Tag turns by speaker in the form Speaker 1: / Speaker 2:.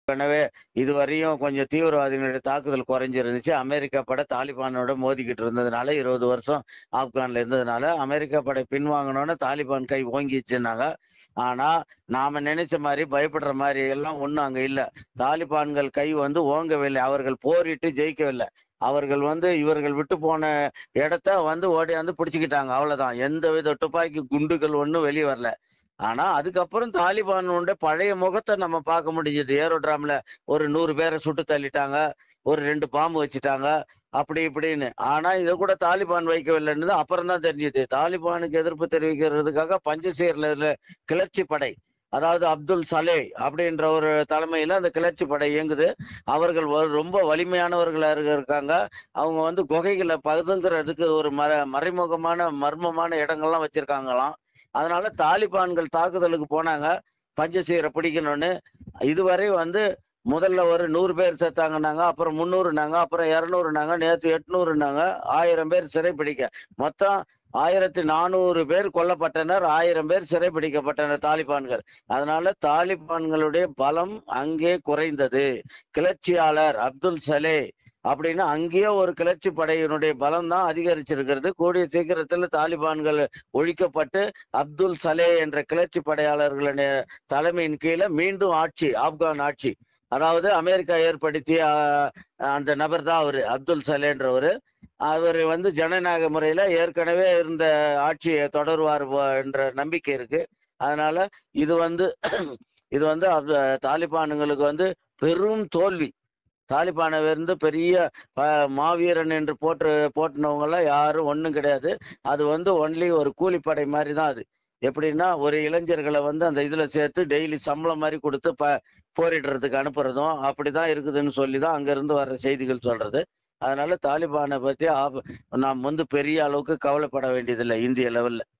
Speaker 1: எனவே இதுவரையும் கொஞ்சம் தீவிரவாதிகளுடைய தாக்குதல் குறைஞ்சிருந்துச்சு அமெரிக்கா படை தாலிபானோட மோதிக்கிட்டு இருந்ததுனால இருபது வருஷம் ஆப்கான்ல இருந்ததுனால அமெரிக்கா படை பின்வாங்கினோன்னு தாலிபான் கை ஓங்கிச்சுன்னாங்க ஆனா நாம நினைச்ச மாதிரி பயப்படுற மாதிரி எல்லாம் ஒண்ணும் அங்க இல்ல தாலிபான்கள் கை வந்து ஓங்கவில்லை அவர்கள் போரிட்டு ஜெயிக்கவில்லை அவர்கள் வந்து இவர்கள் விட்டு போன இடத்த வந்து ஓடி வந்து பிடிச்சிக்கிட்டாங்க அவ்வளவுதான் எந்த வித துப்பாக்கி குண்டுகள் ஒன்றும் வெளியே வரல ஆனா அதுக்கப்புறம் தாலிபானோட பழைய முகத்தை நம்ம பார்க்க முடிஞ்சது ஏரோட்ராம்ல ஒரு நூறு பேரை சுட்டு தள்ளிட்டாங்க ஒரு ரெண்டு பாம்பு வச்சுட்டாங்க அப்படி இப்படின்னு ஆனா இதை கூட தாலிபான் வைக்கவில்லைன்னு அப்புறம் தான் தெரிஞ்சது தாலிபானுக்கு எதிர்ப்பு தெரிவிக்கிறதுக்காக பஞ்சசீர்ல இருந்த கிளர்ச்சி படை அதாவது அப்துல் சலே அப்படின்ற ஒரு தலைமையில அந்த கிளர்ச்சி படை இயங்குது அவர்கள் ஒரு- ரொம்ப வலிமையானவர்களா இருக்க- இருக்காங்க அவங்க வந்து குகைகளை பதுங்குறதுக்கு ஒரு மற மறைமுகமான மர்மமான இடங்கள்லாம் வச்சிருக்காங்களாம் அதனால தாலிபான்கள் தாக்குதலுக்கு போனாங்க பஞ்சசீரை பிடிக்கணும்னு இதுவரை வந்து முதல்ல ஒரு நூறு பேர் செத்தாங்கன்னாங்க அப்புறம் முந்நூறுனாங்க அப்புறம் இரநூறுனாங்க நேற்று எட்நூறுனாங்க ஆயிரம் பேர் சிறைப்பிடிக்க மொத்தம் ஆயிரத்தி நானூறு பேர் கொல்லப்பட்டனர் ஆயிரம் பேர் சிறைப்பிடிக்கப்பட்டனர் தாலிபான்கள் அதனால தாலிபான்களுடைய பலம் அங்கே குறைந்தது கிளர்ச்சியாளர் அப்துல் சலே அப்படின்னு அங்கேயே ஒரு கிளர்ச்சி படையினுடைய பலம் தான் அதிகரிச்சிருக்கிறது கூடிய சீக்கிரத்தில் தாலிபான்கள் ஒழிக்கப்பட்டு அப்துல் சலே என்ற கிளர்ச்சி படையாளர்களுடைய தலைமையின் கீழே மீண்டும் ஆட்சி ஆப்கான் ஆட்சி அதாவது அமெரிக்கா ஏற்படுத்திய ஆஹ், அந்த நபர் தான் அவரு அப்துல் சலேன்றவர் அவர் வந்து ஜனநாயக முறையில ஏற்கனவே இருந்த ஆட்சியை தொடருவார் வ- என்ற நம்பிக்கை இருக்கு அதனால இது வந்து இது வந்து அப்- தாலிபானுங்களுக்கு வந்து பெரும் தோல்வி தாலிபானை இருந்து பெரிய ப- மாவீரன் என்று போட்டு போட்டினவங்க எல்லாம் யாரும் ஒண்ணும் கிடையாது அது வந்து ஒன்லி ஒரு கூலிப்படை மாதிரி தான் அது எப்படின்னா ஒரு இளைஞர்களை வந்து அந்த இதுல சேர்த்து டெய்லி சம்பளம் மாதிரி கொடுத்து ப போரிடுறதுக்கு அனுப்புறதும் அப்படிதான் இருக்குதுன்னு சொல்லி தான் அங்க இருந்து வர்ற செய்திகள் சொல்றது அதனால தாலிபானை பத்தி ஆப- நாம் வந்து பெரிய அளவுக்கு கவலைப்பட வேண்டியதில்லை இந்திய லெவல்ல